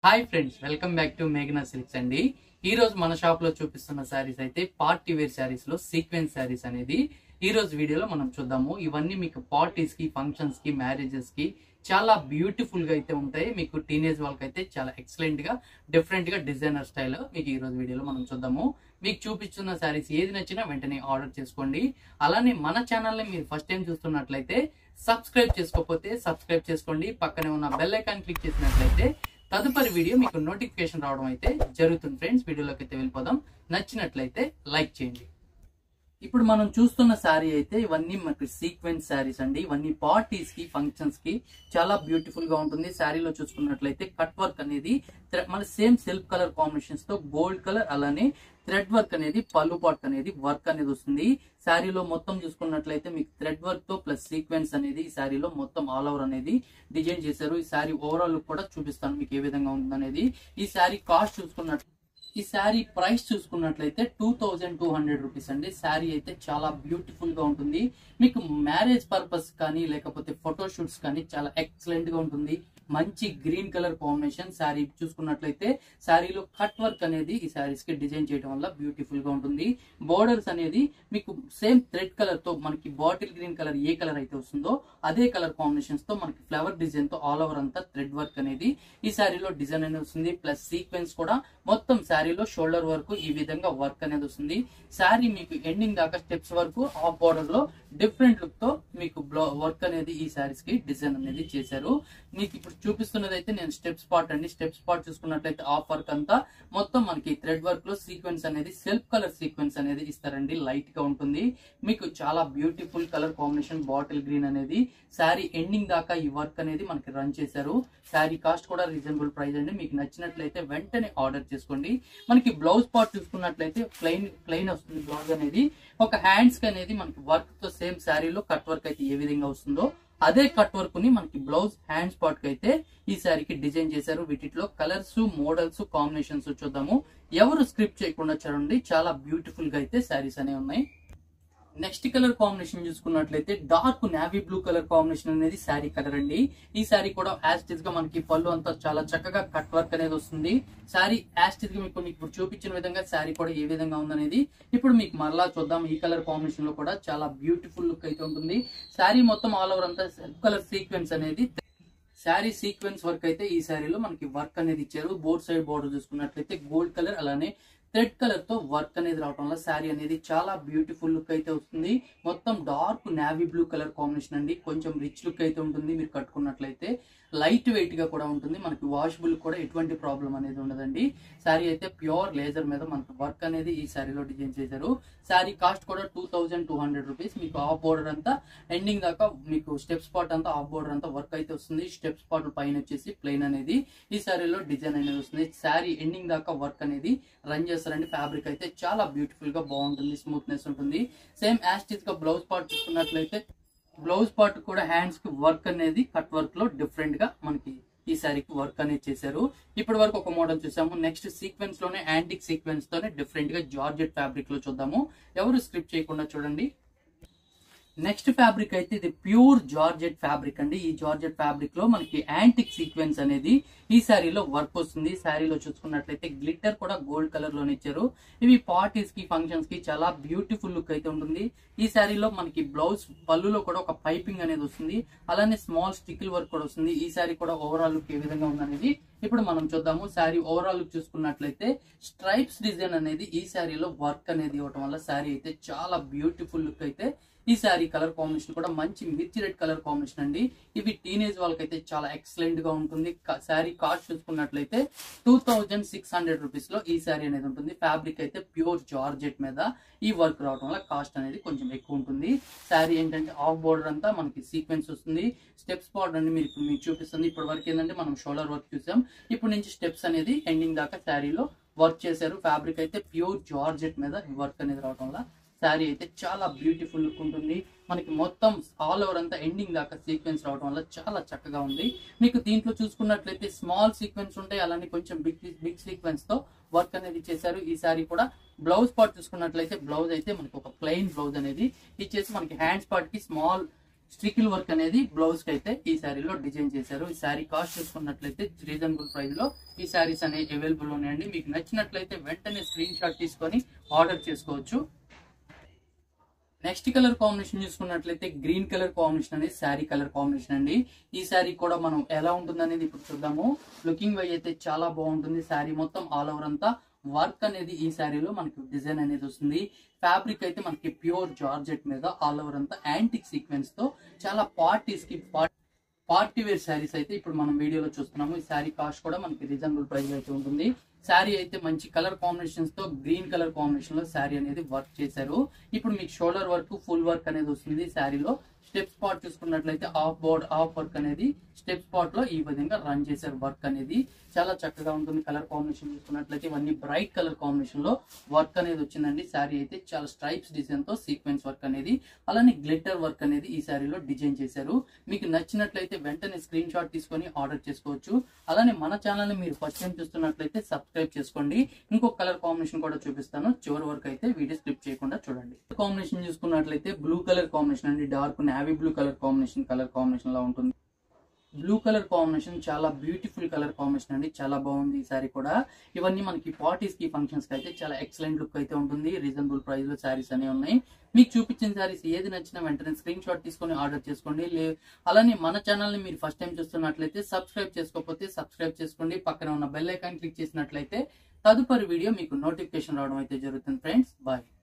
hi friends welcome back to మేఘనా silks అండి ఈ రోజు మన షాప్ లో చూపిస్తున్న శారీస్ అయితే పార్టీ వేర్ శారీస్ లో సీక్వెన్స్ శారీస్ అనేది ఈ రోజు వీడియోలో మనం చూద్దాము ఇవన్నీ మీకు పార్టీస్ కి ఫంక్షన్స్ కి మ్యారేజెస్ కి చాలా బ్యూటిఫుల్ గా అయితే ఉంటాయి మీకు టీనేజ్ వాళ్ళకి అయితే చాలా ఎక్సలెంట్ గా డిఫరెంట్ గా డిజైనర్ స్టైల్ మీకు ఈ రోజు వీడియోలో మనం చూద్దాము మీకు చూపిస్తున్న శారీస్ ఏది నచ్చినా వెంటనే ఆర్డర్ చేసుకోండి అలానే మన ఛానల్ ని మీరు ఫస్ట్ టైం చూస్తున్నట్లయితే సబ్స్క్రైబ్ చేసుకోకపోతే సబ్స్క్రైబ్ చేసుకోండి పక్కనే ఉన్న బెల్ ఐకాన్ క్లిక్ చేసినట్లయితే తదుపరి వీడియో మీకు నోటిఫికేషన్ రావడం అయితే జరుగుతుంది ఫ్రెండ్స్ వీడియోలోకి అయితే వెళ్ళిపోదాం నచ్చినట్లయితే లైక్ చేయండి ఇప్పుడు మనం చూస్తున్న శారీ అయితే ఇవన్నీ మనకి సీక్వెన్స్ శారీస్ అండి ఇవన్నీ పార్టీస్ కి ఫంక్షన్స్ కి చాలా బ్యూటిఫుల్ గా ఉంటుంది శారీలో చూసుకున్నట్లయితే కట్ వర్క్ అనేది thre- మన సేమ్ సిల్క్ కలర్ కాంబినేషన్స్ తో గోల్డ్ కలర్ అలానే థ్రెడ్ వర్క్ అనేది పళ్ళు పాట్ అనేది వర్క్ అనేది వస్తుంది శారీలో మొత్తం చూసుకున్నట్లయితే మీకు థ్రెడ్ వర్క్ తో ప్లస్ సీక్వెన్స్ అనేది ఈ శారీలో మొత్తం ఆల్ ఓవర్ అనేది డిజైన్ చేశారు ఈ శారీ ఓవరాల్ లుక్ కూడా చూపిస్తాను మీకు ఏ విధంగా ఉందనేది ఈ శారీ కాస్ట్ చూసుకున్నట్టు ఈ శారీ ప్రైస్ చూసుకున్నట్లయితే two thousand two hundred rupees అండి శారీ అయితే చాలా బ్యూటిఫుల్ గా ఉంటుంది మీకు మ్యారేజ్ పర్పస్ కానీ లేకపోతే ఫోటో షూట్స్ కానీ చాలా ఎక్సలెంట్ గా ఉంటుంది మంచి గ్రీన్ కలర్ కాంబినేషన్ శారీ చూసుకున్నట్లయితే శారీలో కట్ వర్క్ అనేది ఈ శారీస్ కి డిజైన్ చేయడం వల్ల బ్యూటిఫుల్ గా ఉంటుంది బోర్డర్స్ అనేది మీకు సేమ్ థ్రెడ్ కలర్ తో మనకి బాటిల్ గ్రీన్ కలర్ ఏ కలర్ అయితే వస్తుందో అదే కలర్ కాంబినేషన్స్ తో మనకి ఫ్లవర్ డిజైన్ తో ఆల్ ఓవర్ అంతా థ్రెడ్ వర్క్ అనేది ఈ శారీలో డిజైన్ అనేది వస్తుంది ప్లస్ సీక్వెన్స్ కూడా మొత్తం శారీలో షోల్డర్ వరకు ఈ విధంగా వర్క్ అనేది వస్తుంది శారీ మీకు ఎండింగ్ దాకా స్టెప్స్ వరకు ఆఫ్ బార్డర్ లో డిఫరెంట్ లుక్ తో మీకు వర్క్ అనేది ఈ శారీస్ కి డిజైన్ అనేది చేశారు మీకు ఇప్పుడు చూపిస్తున్నది అయితే నేను స్టెప్ స్పాట్ అండి స్టెప్ స్పాట్ చూసుకున్నట్లయితే ఆఫ్ వర్క్ అంతా మొత్తం మనకి థ్రెడ్ వర్క్ లో సీక్వెన్స్ అనేది సెల్ఫ్ కలర్ సీక్వెన్స్ అనేది ఇస్తారండి లైట్ గా ఉంటుంది మీకు చాలా beautiful colour combination bottle green అనేది శారీ ఎండింగ్ దాకా ఈ వర్క్ అనేది మనకి రన్ చేశారు శారీ కాస్ట్ కూడా రీజనబుల్ ప్రైస్ అండి మీకు నచ్చినట్లయితే వెంటనే ఆర్డర్ చేసుకోండి మనకి బ్లౌజ్ పార్ట్ చూసుకున్నట్లయితే ప్లెయిన్ ప్లెయిన్ వస్తుంది బ్లౌజ్ అనేది ఒక హ్యాండ్స్ కి అనేది మనకి వర్క్ తో సేమ్ శారీలో కట్ వర్క్ అయితే ఏ విధంగా వస్తుందో అదే కట్ వర్క్ ని మనకి బ్లౌజ్ హ్యాండ్స్ పార్ట్ కి అయితే ఈ శారీకి డిజైన్ చేశారు వీటిలో కలర్స్ మోడల్స్ కాంబినేషన్స్ చూద్దాము ఎవరు స్క్రిప్ట్ చేయకుండా చూడండి చాలా బ్యూటిఫుల్ గా అయితే శారీస్ అనేవి ఉన్నాయి నెక్స్ట్ కలర్ కాంబినేషన్ చూసుకున్నట్లయితే dark navy blue colour combination అనేది శారీ కలర్ అండి ఈ శారీ కూడా యాస్టిజ్ గా మనకి పళ్ళు అంతా చాలా చక్కగా కట్ వర్క్ అనేది వస్తుంది శారీ యాస్టిజ్ గా మీకు మీకు ఇప్పుడు చూపించిన విధంగా శారీ కూడా ఏ విధంగా ఉందనేది ఇప్పుడు మీకు మరలా చూద్దాం ఈ కలర్ కాంబినేషన్ లో కూడా చాలా బ్యూటిఫుల్ లుక్ అయితే ఉంటుంది శారీ మొత్తం ఆల్ ఓవర్ అంతా సెల్ఫ్ కలర్ సీక్వెన్స్ అనేది శారీ సీక్వెన్స్ వర్క్ అయితే ఈ శారీలో మనకి వర్క్ అనేది ఇచ్చారు బోర్డ్ సైడ్ బోర్డర్ చూసుకున్నట్లయితే గోల్డ్ కలర్ అలానే థ్రెడ్ కలర్ తో వర్క్ అనేది రావడం వల్ల శారీ అనేది చాలా బ్యూటిఫుల్ లుక్ అయితే వస్తుంది మొత్తం dark navy blue colour combination అండి కొంచెం రిచ్ లుక్ అయితే ఉంటుంది మీరు కట్టుకున్నట్లయితే లైట్ వెయిట్ గా కూడా ఉంటుంది మనకి వాషబుల్ కూడా ఎటువంటి ప్రాబ్లం అనేది ఉండదండి శారీ అయితే ప్యూర్ లేజర్ మీద మనకు వర్క్ అనేది ఈ శారీలో డిజైన్ చేశారు శారీ కాస్ట్ కూడా two thousand two hundred rupees మీకు ఆఫ్ బోర్డర్ అంతా ఎండింగ్ దాకా మీకు స్టెప్ స్పాట్ అంతా ఆఫ్ బోర్డర్ అంతా వర్క్ అయితే వస్తుంది స్టెప్ స్పాట్ పైన వచ్చేసి ప్లెయిన్ అనేది ఈ శారీలో డిజైన్ అనేది వస్తుంది శారీ ఎండింగ్ దాకా వర్క్ అనేది రన్ చేస్తారండి ఫ్యాబ్రిక్ అయితే చాలా బ్యూటిఫుల్ గా బాగుంటుంది స్మూత్నెస్ ఉంటుంది సేమ్ యాస్టిస్ గా బ్లౌజ్ పార్ట్ చూసుకున్నట్లయితే బ్లౌజ్ పార్ట్ కూడా హ్యాండ్స్ కి వర్క్ అనేది కట్ వర్క్ లో డిఫరెంట్ గా మనకి ఈ శారీకి వర్క్ అనేది చేశారు ఇప్పటి వరకు ఒక మోడల్ చూసాము నెక్స్ట్ సీక్వెన్స్ లోనే యాంటిక్ సీక్వెన్స్ తోనే డిఫరెంట్ గా జార్జెట్ ఫ్యాబ్రిక్ లో చూద్దాము ఎవరు స్క్రిప్ట్ చేయకుండా చూడండి నెక్స్ట్ ఫ్యాబ్రిక్ అయితే ఇది ప్యూర్ జార్జెట్ ఫ్యాబ్రిక్ అండి ఈ జార్జెట్ ఫ్యాబ్రిక్ లో మనకి యాంటిక్ సీక్వెన్స్ అనేది ఈ శారీలో వర్క్ వస్తుంది శారీలో చూసుకున్నట్లయితే గ్లిట్టర్ కూడా గోల్డ్ కలర్ లోనే ఇచ్చారు ఇవి పార్టీస్ కి ఫంక్షన్స్ కి చాలా బ్యూటిఫుల్ లుక్ అయితే ఉంటుంది ఈ శారీలో మనకి బ్లౌజ్ పళ్ళులో కూడా ఒక పైపింగ్ అనేది వస్తుంది అలానే స్మాల్ స్టికిల్ వర్క్ కూడా వస్తుంది ఈ శారీ కూడా ఓవరాల్ లుక్ ఏ విధంగా ఉందనేది ఇప్పుడు మనం చూద్దాము శారీ ఓవరాల్ లుక్ చూసుకున్నట్లయితే స్ట్రైప్స్ డిజైన్ అనేది ఈ శారీలో వర్క్ అనేది ఇవ్వటం వల్ల శారీ అయితే చాలా బ్యూటిఫుల్ లుక్ అయితే ఈ శారీ కలర్ కాంబినేషన్ కూడా మంచి మిర్చి రెడ్ కలర్ కాంబినేషన్ అండి ఇవి టీనేజ్ వాళ్ళకైతే చాలా ఎక్సలెంట్ గా ఉంటుంది శారీ కాస్ట్ చూసుకున్నట్లయితే two thousand six hundred rupees లో ఈ శారీ అనేది ఉంటుంది ఫ్యాబ్రిక్ అయితే ప్యూర్ జార్జెట్ మీద ఈ వర్క్ రావడం వల్ల కాస్ట్ అనేది కొంచెం ఎక్కువ ఉంటుంది శారీ ఏంటంటే ఆఫ్ బోర్డర్ అంతా మనకి సీక్వెన్స్ వస్తుంది స్టెప్స్ బార్డర్ అని మీరు ఇప్పుడు మీకు చూపిస్తుంది ఇప్పటి వరకు ఏంటంటే మనం షోల్డర్ వర్క్ చూసాం ఇప్పుడు నుంచి స్టెప్స్ అనేది ఎండింగ్ దాకా శారీలో వర్క్ చేశారు ఫ్యాబ్రిక్ అయితే ప్యూర్ జార్జెట్ మీద ఈ వర్క్ అనేది రావడం వల్ల శారీ అయితే చాలా బ్యూటిఫుల్ లుక్ ఉంటుంది మనకి మొత్తం ఆల్ ఓవర్ అంతా ఎండింగ్ దాకా సీక్వెన్స్ రావడం వల్ల చాలా చక్కగా ఉంది మీకు దీంట్లో చూసుకున్నట్లయితే స్మాల్ సీక్వెన్స్ ఉంటాయి అలానే కొంచెం బిగ్ బిగ్ సీక్వెన్స్ తో వర్క్ అనేది చేశారు ఈ సారీ కూడా బ్లౌజ్ పార్ట్ చూసుకున్నట్లయితే బ్లౌజ్ అయితే మనకి ఒక ప్లెయిన్ బ్లౌజ్ అనేది ఇచ్చేసి మనకి హ్యాండ్స్ పార్ట్ కి స్మాల్ స్ట్రికిల్ వర్క్ అనేది బ్లౌజ్ కి అయితే ఈ శారీలో డిజైన్ చేశారు ఈ శారీ కాస్ట్ చూసుకున్నట్లయితే రీజనబుల్ ప్రైస్ లో ఈ శారీస్ అనేవి అవైలబుల్ ఉన్నాయండి మీకు నచ్చినట్లయితే వెంటనే స్క్రీన్ షాట్ తీసుకొని ఆర్డర్ చేసుకోవచ్చు నెక్స్ట్ కలర్ కాంబినేషన్ చూసుకున్నట్లయితే గ్రీన్ కలర్ కాంబినేషన్ అనేది శారీ కలర్ కాంబినేషన్ అండి ఈ శారీ కూడా మనం ఎలా ఉంటుంది అనేది ఇప్పుడు చూద్దాము లుకింగ్ వై అయితే చాలా బాగుంటుంది శారీ మొత్తం ఆల్ ఓవర్ అంతా వర్క్ అనేది ఈ శారీలో మనకి డిజైన్ అనేది వస్తుంది ఫ్యాబ్రిక్ అయితే మనకి ప్యూర్ జార్జెట్ మీద ఆల్ ఓవర్ అంతా యాంటిక్ సీక్వెన్స్ తో చాలా పార్టీస్ కి పార్టీ వేర్ శారీస్ అయితే ఇప్పుడు మనం వీడియోలో చూస్తున్నాము ఈ శారీ కాస్ట్ కూడా మనకి రీజనబుల్ ప్రైస్ అయితే ఉంటుంది శారీ అయితే మంచి కలర్ కాంబినేషన్స్ తో గ్రీన్ కలర్ కాంబినేషన్ లో శారీ అనేది వర్క్ చేశారు ఇప్పుడు మీకు షోల్డర్ వర్క్ ఫుల్ వర్క్ అనేది వస్తుంది శారీలో స్టెప్ స్పాట్ చూసుకున్నట్లయితే ఆఫ్ బోర్డ్ ఆఫ్ వర్క్ అనేది స్టెప్ స్పాట్ లో ఈ విధంగా రన్ చేశారు వర్క్ అనేది చాలా చక్కగా ఉంటుంది కలర్ కాంబినేషన్ చూసుకున్నట్లయితే ఇవన్నీ బ్రైట్ కలర్ కాంబినేషన్ లో వర్క్ అనేది వచ్చిందండి శారీ అయితే చాలా స్ట్రైప్స్ డిజైన్ తో సీక్వెన్స్ వర్క్ అనేది అలానే గ్లిటర్ వర్క్ అనేది ఈ శారీలో డిజైన్ చేశారు మీకు నచ్చినట్లయితే వెంటనే స్క్రీన్ షాట్ తీసుకొని ఆర్డర్ చేసుకోవచ్చు అలానే మన ఛానల్ ని మీరు ఫస్ట్ టైం చూస్తున్నట్లయితే సబ్స్క్రైబ్ చేసుకోండి ఇంకొక కలర్ కాంబినేషన్ కూడా చూపిస్తాను చివరి వరకు అయితే వీడియో స్కిప్ చేయకుండా చూడండి కాంబినేషన్ చూసుకున్నట్లయితే బ్లూ కలర్ కాంబినేషన్ అండి dark navy blue colour combination colour combination లా ఉంటుంది బ్లూ కలర్ కాంబినేషన్ చాలా బ్యూటిఫుల్ కలర్ కాంబినేషన్ అండి చాలా బాగుంది ఈ సారీ కూడా ఇవన్నీ మనకి పార్టీస్ కి ఫంక్షన్స్ కి అయితే చాలా ఎక్సలెంట్ లుక్ అయితే ఉంటుంది రీజనబుల్ ప్రైస్ లో శారీస్ అనేవి ఉన్నాయి మీకు చూపించిన శారీస్ ఏది నచ్చినా వెంటనే స్క్రీన్ షాట్ తీసుకొని ఆర్డర్ చేసుకోండి లే అలానే మన ఛానల్ ని మీరు ఫస్ట్ టైం చూస్తున్నట్లయితే సబ్స్క్రైబ్ చేసుకోకపోతే సబ్స్క్రైబ్ చేసుకోండి పక్కన ఉన్న బెల్ ఐకాన్ క్లిక్ చేసినట్లయితే తదుపరి వీడియో మీకు నోటిఫికేషన్ రావడం అయితే జరుగుతుంది ఫ్రెండ్స్ బాయ్